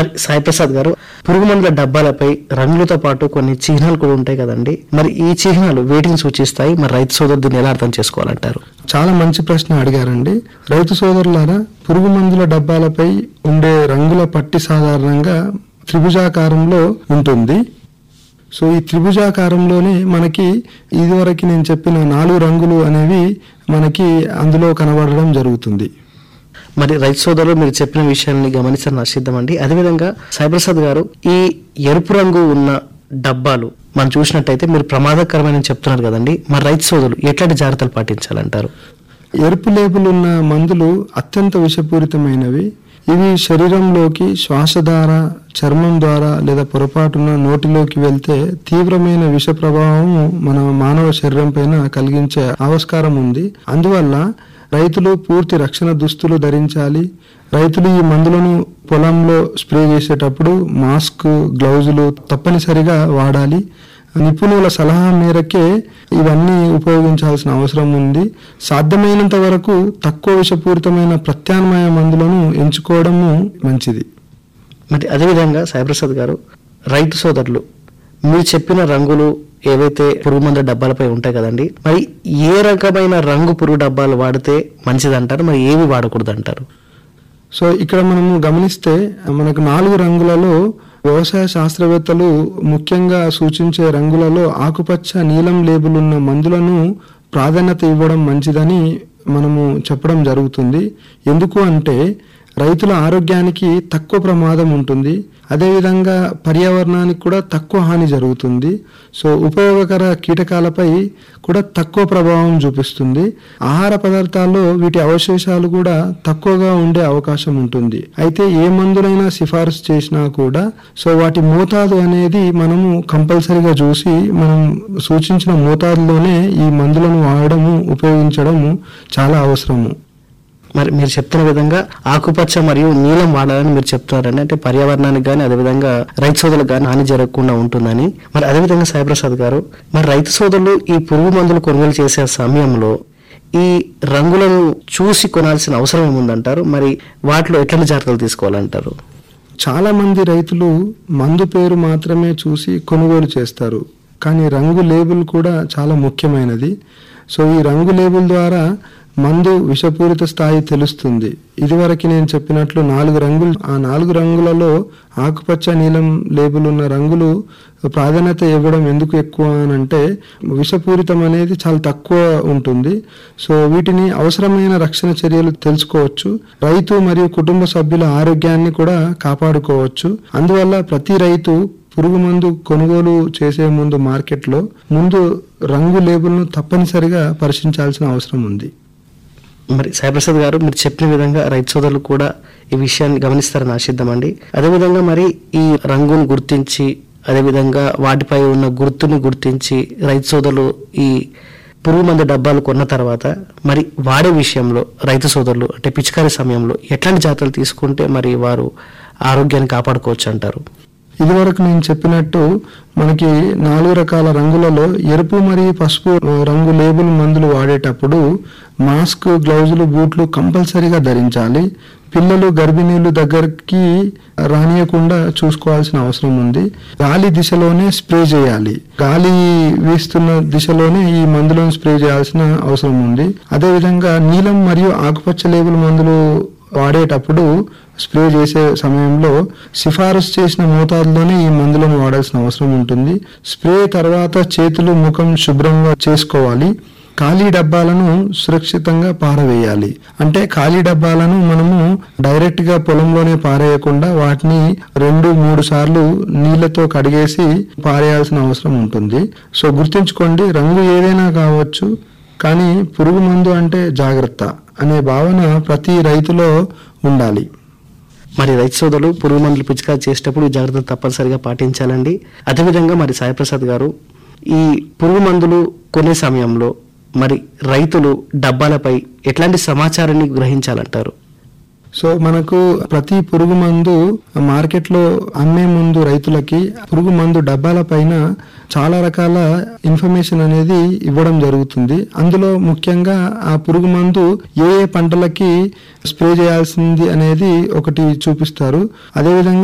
మరి సాయి ప్రసాద్ గారు పురుగు మందుల డబ్బాలపై రంగులతో పాటు కొన్ని చిహ్నాలు కూడా ఉంటాయి కదండి మరి ఈ చిహ్నాలు వేటిని సూచిస్తాయి మరి రైతు సోదరు దీన్ని ఎలా అర్థం చేసుకోవాలంటారు చాలా మంచి ప్రశ్న అడిగారండి రైతు సోదరులారా పురుగు మందుల డబ్బాలపై ఉండే రంగుల పట్టి సాధారణంగా త్రిభుజాకారంలో ఉంటుంది సో ఈ త్రిభుజాకారంలోనే మనకి ఇదివరకు నేను చెప్పిన నాలుగు రంగులు అనేవి మనకి అందులో కనబడడం జరుగుతుంది మరి రైతు సోదరులు మీరు చెప్పిన విషయాన్ని గమనించడం నశిద్దామండి అదేవిధంగా సాయి ప్రసాద్ గారు ఈ ఎరుపు రంగు ఉన్న డబ్బాలు మనం చూసినట్టయితే మీరు ప్రమాదకరమైన చెప్తున్నారు కదండి మరి రైతు సోదరులు ఎట్లాంటి జాగ్రత్తలు పాటించాలంటారు ఎరుపు లేబుల్ ఉన్న మందులు అత్యంత విషపూరితమైనవి ఇవి శరీరంలోకి శ్వాస ద్వారా చర్మం ద్వారా లేదా పొరపాటున నోటిలోకి వెళ్తే తీవ్రమైన విష ప్రభావం మన మానవ శరీరం పైన కలిగించే ఆవిష్కారం ఉంది అందువల్ల రైతులు పూర్తి రక్షణ దుస్తులు ధరించాలి రైతులు ఈ మందులను పొలంలో స్ప్రే చేసేటప్పుడు మాస్క్ గ్లౌజులు తప్పనిసరిగా వాడాలి నిపుణుల సలహా మేరకే ఇవన్నీ ఉపయోగించాల్సిన అవసరం ఉంది సాధ్యమైనంత వరకు తక్కువ విషపూరితమైన ప్రత్యామ్నాయ మందులను ఎంచుకోవడము మంచిది మరి అదేవిధంగా సాయిప్రసాద్ గారు రైతు సోదరులు మీరు చెప్పిన రంగులు ఏవైతే పురుగు మందుల డబ్బాలపై ఉంటాయి కదండి మరి ఏ రకమైన రంగు పురుగు డబ్బాలు వాడితే మంచిదంటారు మరి ఏవి వాడకూడదు అంటారు సో ఇక్కడ మనము గమనిస్తే మనకు నాలుగు రంగులలో వ్యవసాయ శాస్త్రవేత్తలు ముఖ్యంగా సూచించే రంగులలో ఆకుపచ్చ నీలం లేబుల్ ఉన్న మందులను ప్రాధాన్యత ఇవ్వడం మంచిదని మనము చెప్పడం జరుగుతుంది ఎందుకు అంటే రైతుల ఆరోగ్యానికి తక్కువ ప్రమాదం ఉంటుంది అదేవిధంగా పర్యావరణానికి కూడా తక్కువ హాని జరుగుతుంది సో ఉపయోగకర కీటకాలపై కూడా తక్కువ ప్రభావం చూపిస్తుంది ఆహార పదార్థాల్లో వీటి అవశేషాలు కూడా తక్కువగా ఉండే అవకాశం ఉంటుంది అయితే ఏ మందులైనా సిఫారసు చేసినా కూడా సో వాటి మోతాదు అనేది మనము కంపల్సరిగా చూసి మనం సూచించిన మోతాదులోనే ఈ మందులను వాడడము ఉపయోగించడము చాలా అవసరము మరి మీరు చెప్తున్న విధంగా ఆకుపచ్చ మరియు నీలం వాడాలని మీరు చెప్తున్నారండి అంటే పర్యావరణానికి కానీ అదేవిధంగా రైతు సోదరులకు కానీ హాని జరగకుండా ఉంటుందని మరి అదేవిధంగా సాయిప్రసాద్ గారు మరి రైతు సోదరులు ఈ పురుగు మందులు కొనుగోలు చేసే సమయంలో ఈ రంగులను చూసి కొనాల్సిన అవసరం ఏముందంటారు మరి వాటిలో ఎట్లాంటి జాగ్రత్తలు తీసుకోవాలంటారు చాలా మంది రైతులు మందు పేరు మాత్రమే చూసి కొనుగోలు చేస్తారు కానీ రంగు లేబుల్ కూడా చాలా ముఖ్యమైనది సో ఈ రంగు లేబుల్ ద్వారా మందు విషపూరిత స్థాయి తెలుస్తుంది ఇదివరకు నేను చెప్పినట్లు నాలుగు రంగులు ఆ నాలుగు రంగులలో ఆకుపచ్చ నీలం లేబుల్ ఉన్న రంగులు ప్రాధాన్యత ఇవ్వడం ఎందుకు ఎక్కువ అని అంటే విషపూరితం అనేది చాలా తక్కువ ఉంటుంది సో వీటిని అవసరమైన రక్షణ చర్యలు తెలుసుకోవచ్చు రైతు మరియు కుటుంబ సభ్యుల ఆరోగ్యాన్ని కూడా కాపాడుకోవచ్చు అందువల్ల ప్రతి రైతు పురుగు మందు కొనుగోలు చేసే ముందు మార్కెట్లో ముందు రంగు లేబుల్ను తప్పనిసరిగా పరిశీలించాల్సిన అవసరం ఉంది మరి సాయిప్రసాద్ గారు మీరు చెప్పిన విధంగా రైతు సోదరులు కూడా ఈ విషయాన్ని గమనిస్తారని ఆశిద్దామండి అదేవిధంగా మరి ఈ రంగును గుర్తించి అదేవిధంగా వాటిపై ఉన్న గుర్తుని గుర్తించి రైతు సోదరులు ఈ పురుగు మందు డబ్బాలు కొన్న తర్వాత మరి వాడే విషయంలో రైతు సోదరులు అంటే పిచికారీ సమయంలో ఎట్లాంటి జాగ్రత్తలు తీసుకుంటే మరి వారు ఆరోగ్యాన్ని కాపాడుకోవచ్చు అంటారు ఇదివరకు నేను చెప్పినట్టు మనకి నాలుగు రకాల రంగులలో ఎరుపు మరియు పసుపు రంగు లేబుల్ మందులు వాడేటప్పుడు మాస్క్ గ్లౌజులు బూట్లు కంపల్సరీగా ధరించాలి పిల్లలు గర్భిణీలు దగ్గరికి రానియకుండా చూసుకోవాల్సిన అవసరం ఉంది గాలి దిశలోనే స్ప్రే చేయాలి గాలి వీస్తున్న దిశలోనే ఈ మందులను స్ప్రే చేయాల్సిన అవసరం ఉంది అదేవిధంగా నీలం మరియు ఆకుపచ్చ లేబుల్ మందులు వాడేటప్పుడు స్ప్రే చేసే సమయంలో సిఫారసు చేసిన మోతాదులోనే ఈ మందులను వాడాల్సిన అవసరం ఉంటుంది స్ప్రే తర్వాత చేతులు ముఖం శుభ్రంగా చేసుకోవాలి ఖాళీ డబ్బాలను సురక్షితంగా పారవేయాలి అంటే ఖాళీ డబ్బాలను మనము డైరెక్ట్ గా పొలంలోనే పారేయకుండా వాటిని రెండు మూడు సార్లు నీళ్లతో కడిగేసి పారేయాల్సిన అవసరం ఉంటుంది సో గుర్తుంచుకోండి రంగు ఏదైనా కావచ్చు కానీ పురుగు మందు అంటే జాగ్రత్త అనే భావన ప్రతి రైతులో ఉండాలి మరి రైతు సోదరులు పురుగు మందులు పిచికారీ చేసేటప్పుడు ఈ జాగ్రత్తలు తప్పనిసరిగా పాటించాలండి అదేవిధంగా మరి సాయిప్రసాద్ గారు ఈ పురుగు మందులు కొనే సమయంలో మరి రైతులు డబ్బాలపై ఎట్లాంటి సమాచారాన్ని గ్రహించాలంటారు సో మనకు ప్రతి పురుగు మందు మార్కెట్లో అమ్మే ముందు రైతులకి పురుగు మందు డబ్బాల పైన చాలా రకాల ఇన్ఫర్మేషన్ అనేది ఇవ్వడం జరుగుతుంది అందులో ముఖ్యంగా ఆ పురుగు మందు ఏ ఏ పంటలకి స్ప్రే చేయాల్సింది అనేది ఒకటి చూపిస్తారు అదేవిధంగా